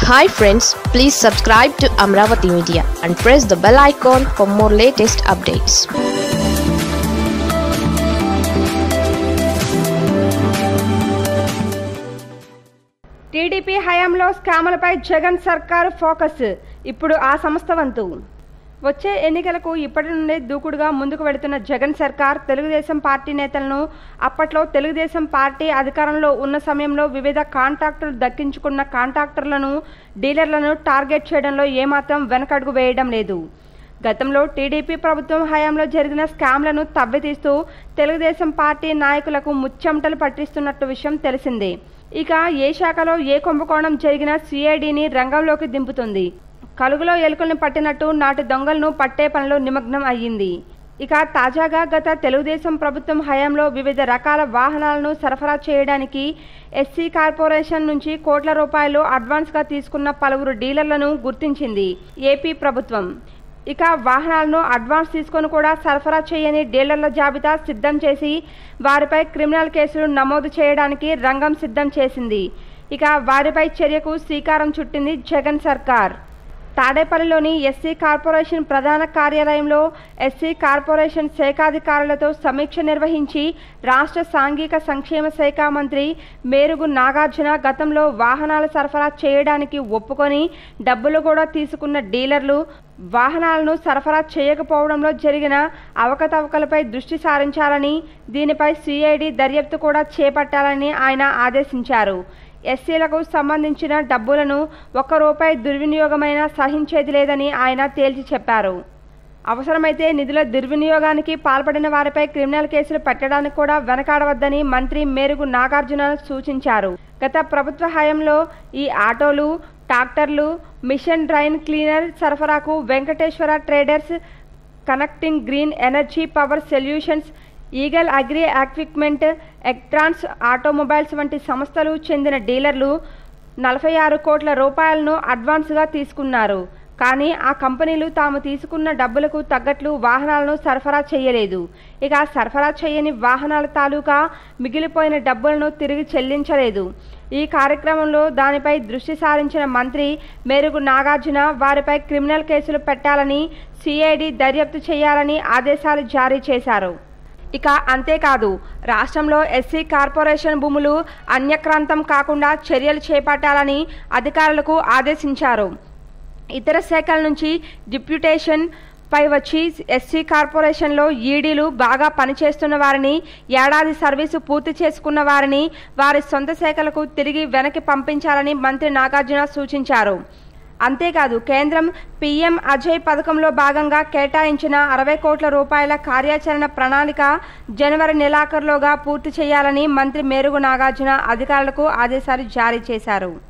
hi friends please subscribe to Amaravati media and press the bell icon for more latest updates TDP హయాంలో స్కాములపై జగన్ సర్కారు focus ఇప్పుడు ఆ సంస్థ వంతు వచ్చే ఎన్నికలకు ఇప్పటి నుండే దూకుడుగా ముందుకు వెళుతున్న జగన్ సర్కార్ తెలుగుదేశం పార్టీ నేతలను అప్పట్లో తెలుగుదేశం పార్టీ అధికారంలో ఉన్న సమయంలో వివిధ కాంట్రాక్టులు దక్కించుకున్న కాంట్రాక్టర్లను డీలర్లను టార్గెట్ చేయడంలో ఏమాత్రం వెనకడుగు వేయడం లేదు గతంలో టీడీపీ ప్రభుత్వం హయాంలో జరిగిన స్కామ్లను తవ్వితీస్తూ తెలుగుదేశం పార్టీ నాయకులకు ముచ్చెమటలు పట్టిస్తున్నట్టు విషయం తెలిసిందే ఇక ఏ శాఖలో ఏ కుంభకోణం జరిగినా సిఐడిని రంగంలోకి దింపుతుంది కలుగులో ఎలుకల్ని పట్టినట్టు నాటి దొంగలను పట్టే పనిలో నిమగ్నం అయ్యింది ఇక తాజాగా గత తెలుగుదేశం ప్రభుత్వం హయాంలో వివిధ రకాల వాహనాలను సరఫరా చేయడానికి ఎస్సీ కార్పొరేషన్ నుంచి కోట్ల రూపాయలు అడ్వాన్స్గా తీసుకున్న పలువురు డీలర్లను గుర్తించింది ఏపీ ప్రభుత్వం ఇక వాహనాలను అడ్వాన్స్ తీసుకొని కూడా సరఫరా చేయని డీలర్ల జాబితా సిద్ధం చేసి వారిపై క్రిమినల్ కేసులు నమోదు చేయడానికి రంగం సిద్ధం చేసింది ఇక వారిపై చర్యకు శ్రీకారం చుట్టింది జగన్ సర్కార్ తాడేపల్లిలోని ఎస్సీ కార్పొరేషన్ ప్రధాన కార్యాలయంలో ఎస్సీ కార్పొరేషన్ శాఖాధికారులతో సమీక్ష నిర్వహించి రాష్ట్ర సాంఘిక సంక్షేమ శాఖ మంత్రి మేరుగు నాగార్జున గతంలో వాహనాల సరఫరా చేయడానికి ఒప్పుకొని డబ్బులు కూడా తీసుకున్న డీలర్లు వాహనాలను సరఫరా చేయకపోవడంలో జరిగిన అవకతవకలపై దృష్టి సారించాలని దీనిపై సిఐడి దర్యాప్తు కూడా చేపట్టాలని ఆయన ఆదేశించారు ఎస్సీలకు సంబంధించిన డబ్బులను ఒక్క రూపాయి దుర్వినియోగమైనా సహించేది లేదని ఆయన తేల్చి చెప్పారు అవసరమైతే నిధుల దుర్వినియోగానికి పాల్పడిన వారిపై క్రిమినల్ కేసులు పెట్టడానికి కూడా వెనకాడవద్దని మంత్రి మేరుగు నాగార్జున సూచించారు గత ప్రభుత్వ హయాంలో ఈ ఆటోలు ట్రాక్టర్లు మిషన్ డ్రైన్ క్లీనర్ సరఫరాకు Venkateswara traders connecting green energy power solutions eagle agri equipment ఎక్ట్రాన్స్ ఆటోమొబైల్స్ వంటి సంస్థలు చెందిన డీలర్లు నలభై ఆరు కోట్ల రూపాయలను అడ్వాన్స్గా తీసుకున్నారు కానీ ఆ కంపెనీలు తాము తీసుకున్న డబ్బులకు తగ్గట్లు వాహనాలను సరఫరా చేయలేదు ఇక సరఫరా చేయని వాహనాల తాలూకా మిగిలిపోయిన డబ్బులను తిరిగి చెల్లించలేదు ఈ కార్యక్రమంలో దానిపై దృష్టి సారించిన మంత్రి మేరుగు నాగార్జున వారిపై క్రిమినల్ కేసులు పెట్టాలని సిఐడి దర్యాప్తు చేయాలని ఆదేశాలు జారీ చేశారు ఇక అంతేకాదు రాష్ట్రంలో ఎస్సీ కార్పొరేషన్ భూములు అన్యక్రాంతం కాకుండా చర్యలు చేపట్టాలని అధికారులకు ఆదేశించారు ఇతర శాఖల నుంచి డిప్యూటేషన్ పై వచ్చి ఎస్సీ కార్పొరేషన్లో ఈడీలు బాగా పనిచేస్తున్న వారిని ఏడాది సర్వీసు పూర్తి చేసుకున్న వారిని వారి సొంత శాఖలకు తిరిగి వెనక్కి పంపించాలని మంత్రి నాగార్జున సూచించారు అంతేకాదు కేంద్రం పీఎం అజయ్ పథకంలో భాగంగా కేటాయించిన అరవై కోట్ల రూపాయల కార్యాచరణ ప్రణాళిక జనవరి నెలాఖరులోగా పూర్తి చేయాలని మంత్రి మేరుగు నాగార్జున అధికారులకు ఆదేశాలు జారీ చేశారు